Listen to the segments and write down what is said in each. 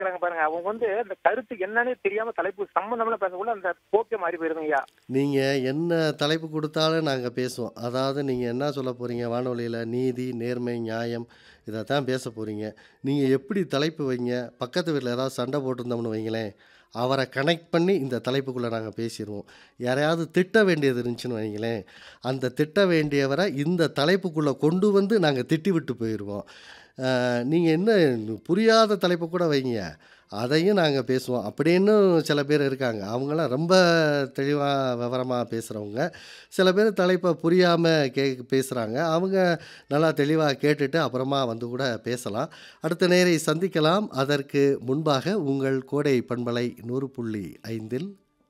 இருக்கிறாங்க பாருங்க அவங்க வந்து அந்த கருத்து என்னன்னே தெரியாம தலைப்பு சம்பந்தம்ல பேசக்குள்ள அந்த போக்கே மாறி போயிருதுங்க ஐயா நீங்கள் என்ன தலைப்பு கொடுத்தாலும் நாங்கள் பேசுவோம் அதாவது நீங்கள் என்ன சொல்ல போகிறீங்க வானொலியில் நீதி நேர்மை நியாயம் இதை தான் பேச போகிறீங்க நீங்கள் எப்படி தலைப்பு வைங்க பக்கத்து வீட்டில் ஏதாவது சண்டை போட்டிருந்தோம்னு வைங்களேன் அவரை கனெக்ட் பண்ணி இந்த தலைப்புக்குள்ளே நாங்கள் பேசிடுவோம் யாரையாவது திட்ட வேண்டியது இருந்துச்சுன்னு வைங்களேன் அந்த திட்ட வேண்டியவரை இந்த தலைப்புக்குள்ளே கொண்டு வந்து நாங்கள் திட்டி விட்டு போயிடுவோம் நீங்கள் என்ன புரியாத தலைப்பு கூட வைங்க அதையும் நாங்கள் பேசுவோம் அப்படின்னு சில பேர் இருக்காங்க அவங்களாம் ரொம்ப தெளிவாக விவரமாக பேசுகிறவங்க சில பேர் தலைப்பை புரியாமல் கே பேசுகிறாங்க அவங்க நல்லா தெளிவாக கேட்டுட்டு அப்புறமா வந்து கூட பேசலாம் அடுத்த நேரை சந்திக்கலாம் அதற்கு முன்பாக உங்கள் கோடை பண்பலை நூறு புள்ளி ஐந்தில்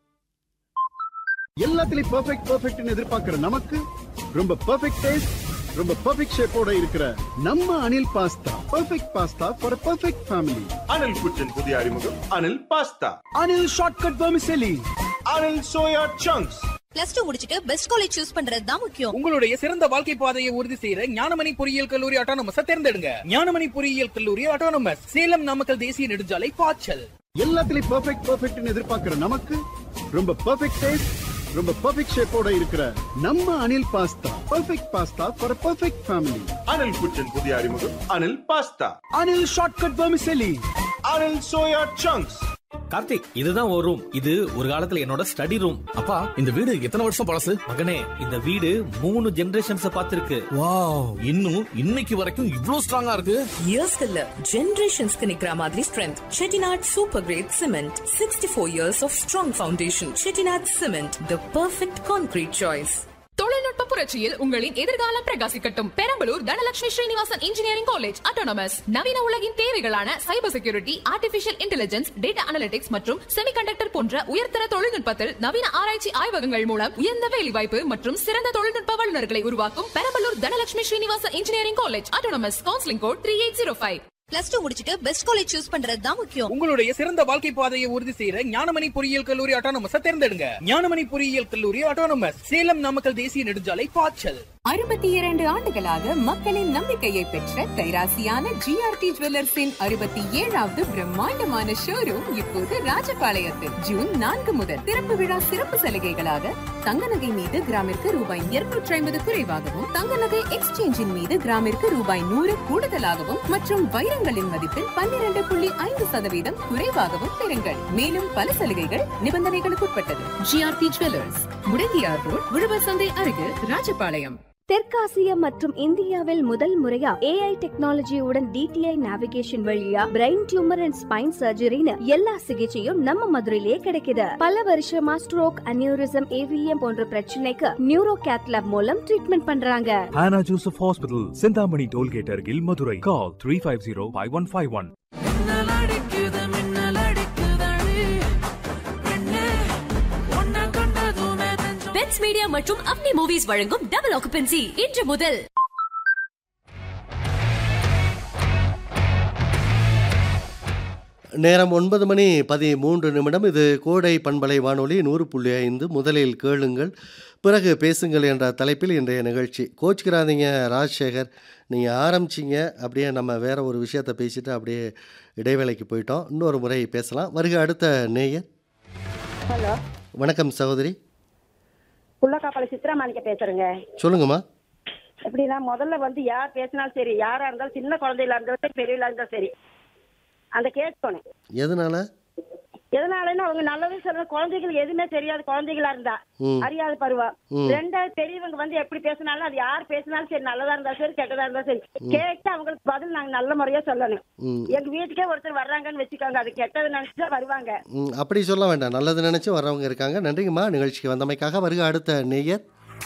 எல்லாத்துலயும் பெர்ஃபெக்ட் பெர்ஃபெக்ட்னு எதிர்பார்க்கிற நமக்கு ரொம்ப பெர்ஃபெக்ட் டேஸ்ட் ரொம்ப பெர்ஃபெக்ட் ஷேப்போட இருக்கிற நம்ம Anil pasta perfect pasta for perfect family Anil kitchen புதிய அறிமுகம் Anil pasta Anil shortcut vermicelli Anil soya chunks plus two முடிச்சிட்டு பெஸ்ட் காலேஜ் சூஸ் பண்றது தான் முக்கியம் உங்களுடைய சிறந்த வாழ்க்கை பாதையை உறுதி செய்யற ஞானமணி பொறியியல் கல்லூரி ஆட்டோனமஸ் தேர்ந்தெடுங்க ஞானமணி பொறியியல் கல்லூரி ஆட்டோனமஸ் சேலம் நாமக்கல் தேசிய நெடுஞ்சாலை பாய்ச்சல் எல்லாத்துலயும் பெர்ஃபெக்ட் பெர்ஃபெக்ட்னு எதிர்பார்க்கிற நமக்கு ரொம்ப பெர்ஃபெக்ட் டேஸ்ட் ரொம்ப பெர்ஃபெக்ட் ஷேப்போட இருக்கிற நம்ம Anil pasta perfect pasta for perfect family Anil kitchen புதிய அறிமுகம் Anil pasta Anil shortcut vermicelli Anil soya chunks Karthik இதுதான் ஒரு ரூம் இது ஒரு காலத்துல என்னோட ஸ்டடி ரூம் அப்பா இந்த வீடு எத்தனை வருஷம் பழசு மகனே இந்த வீடு மூணு ஜெனரேஷன்ஸ் பார்த்திருக்கு வாவ் இன்னும் இன்னைக்கு வரைக்கும் இவ்ளோ ஸ்ட்ராங்கா இருக்கு இயர்ஸ்க்கு இல்ல ஜெனரேஷன்ஸ்க்கு நிக்கிற மாதிரி strength Chettinad super grade cement sixty four years of strong foundation Chettinad cement the perfect concrete choice தொழில்நுட்ப புரட்சியில் உங்களின் எதிர்காலம் பிரகாசிக்கட்டும் Perambalur Dhanalakshmi Srinivasan engineering college autonomous நவீன உலகின் தேவைகளான cyber security artificial intelligence data analytics மற்றும் செமிகண்டக்டர் போன்ற உயர்தர தொழில்நுட்பத்தில் நவீன ஆராய்ச்சி ஆய்வகங்கள் மூலம் உயர்ந்த வேலைவாய்ப்பு மற்றும் சிறந்த தொழில்நுட்ப வல்லுநர்களை உருவாக்கும் Perambalur Dhanalakshmi Srinivasan engineering college autonomous counselling code three eight zero five plus two முடிச்சிட்டு பெஸ்ட் காலேஜ் சூஸ் பண்றது தான் முக்கியம் உங்களுடைய சிறந்த வாழ்க்கை பாதையை உறுதி செய்யற ஞானமணி பொறியியல் கல்லூரி ஆட்டோனமஸ் தேர்ந்தெடுங்க ஞானமணி பொறியியல் கல்லூரி ஆட்டோனமஸ் சேலம் நாமக்கல் தேசிய நெடுஞ்சாலை பாய்ச்சல் அறுபத்தி இரண்டு ஆண்டுகளாக மக்களின் நம்பிக்கையை பெற்ற கைராசியான ஜிஆர்டி ஜுவல்லர்ஸின் அறுபத்தி ஏழாவது பிரம்மாண்டமான ஷோரூம் இப்போது ராஜபாளையத்தில் ஜூன் நான்கு முதல் திறப்பு விழா சிறப்பு சலுகைகளாக தங்க நகை மீது கிராமிற்கு ரூபாய் இருநூற்றி ஐம்பது குறைவாகவும் தங்க நகை எக்ஸ்சேஞ்சின் மீது கிராமிற்கு ரூபாய் நூறு கூடுதலாகவும் மற்றும் வைரங்களின் மதிப்பில் பன்னிரண்டு புள்ளி ஐந்து சதவீதம் குறைவாகவும் பெறுங்கள் மேலும் பல சலுகைகள் நிபந்தனைகளுக்கு உட்பட்டது ஜிஆர்டி ஜுவல்லர்ஸ் முடங்கியார் ரோட் உழவர் சந்தை அருகில் ராஜபாளையம் தெற்காசியா மற்றும் இந்தியாவில் முதல் முறையா ஏஐ டெக்னாலஜியுடன் டிடிஐ நேவிகேஷன் வழியா பிரெயின் டியூமர் அண்ட் ஸ்பைன் சர்ஜரின்னு எல்லா சிகிச்சையும் நம்ம மதுரையிலே கிடைக்குது பல வருஷமா ஸ்ட்ரோக் அனியூரிசம் ஏவிஎம் போன்ற பிரச்சனைக்கு நியூரோ கேத்லாப் மூலம் ட்ரீட்மெண்ட் பண்றாங்க Hannah Joseph Hospital, Sindhamani Tollgate Argil, Madurai. Call 350-5151. பெட்ஸ் மீடியா மற்றும் அப்னி மூவிஸ் வழங்கும் டபுள் ஆக்குபென்சி இன்று முதல் நேரம் ஒன்பது மணி பதிமூன்று நிமிடம் இது கோடை பண்பலை வானொலி நூறு புள்ளி ஐந்து முதலில் கேளுங்கள் பிறகு பேசுங்கள் என்ற தலைப்பில் இன்றைய நிகழ்ச்சி கோச்சிக்கிறாதீங்க ராஜசேகர் நீங்கள் ஆரம்பிச்சிங்க அப்படியே நம்ம வேற ஒரு விஷயத்தை பேசிட்டு அப்படியே இடைவேளைக்கு போயிட்டோம் இன்னொரு முறை பேசலாம் வருக அடுத்த நேயர் ஹலோ வணக்கம் சகோதரி புள்ளக்காப்பாள சித்ரா மாணிக்க பேசுறேங்க சொல்லுங்கம்மா எப்படின்னா முதல்ல வந்து யார் பேசினாலும் சரி யாரா இருந்தாலும் சின்ன குழந்தையில இருந்தாலும் சரி பெரியவங்களா இருந்தாலும் சரி அந்த கேட்கணும் எதனால எதனாலன்னா அவங்க நல்லது சொல்ற குழந்தைகள் எதுவுமே தெரியாது குழந்தைகளா இருந்தா ம். அறியாத பருவம் ம். ரெண்டாவது பெரியவங்க வந்து எப்படி பேசினாலும் அது யார் பேசினாலும் சரி நல்லதா இருந்தாலும் சரி கெட்டதா இருந்தாலும் சரி கேட்டு அவங்களுக்கு பதில் நாங்க நல்ல முறையா சொல்லணும் ம் எங்க வீட்டுக்கே ஒருத்தர் வர்றாங்கன்னு வச்சுக்கோங்க அது கெட்டது நினைச்சா வருவாங்க ம், அப்படி சொல்ல வேண்டாம் நல்லது நினச்சி வர்றவங்க இருக்காங்க நன்றிங்கம்மா நிகழ்ச்சிக்கு வந்தமைக்காக வருக அடுத்த நேயர்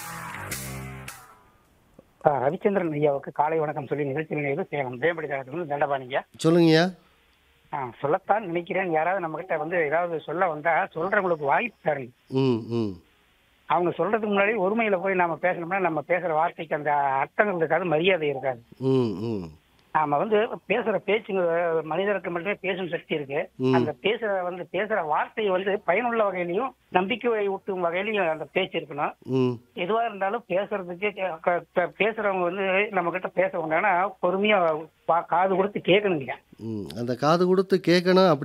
ரவிச்சந்திரன் ஐயாவுக்கு காலை வணக்கம் சொல்லி நிகழ்ச்சியில் நேரு சேலம் வேம்படி தரத்துல தண்டபாணிங்க சொல்லுங்கய்யா ஆ, சொல்லத்தான் நினைக்கிறேன் யாராவது நம்ம கிட்ட வந்து ஏதாவது சொல்ல வந்தா சொல்றவங்களுக்கு வாய்ப்பு தரணும் ம் ம் அவங்க சொல்றதுக்கு முன்னாடி ஒருமையில போய் நாம பேசணும்னா நம்ம பேசுற வார்த்தைக்கு அந்த அர்த்தங்கள் இருக்காது மரியாதை இருக்காது ம் ம் நாம வந்து பேசுற பேச்சுங்க மனிதருக்கு மட்டுமே பேசும் சக்தி இருக்கு ம். அந்த பேசுற வந்து பேசுற வார்த்தை வந்து பயனுள்ள வகையிலையும் நம்பிக்கை ஊட்டும் வகையிலையும் அந்த பேச்சு இருக்கணும் ம் எதுவா இருந்தாலும் பேசுறதுக்கு க- க- பேசுறவங்க வந்து நம்ம கிட்ட பேச வேண்டாம்னா பொறுமையா பா- காது கொடுத்து கேட்கணுங்க ம் அந்த காது கொடுத்து கேட்கணும் அப்படி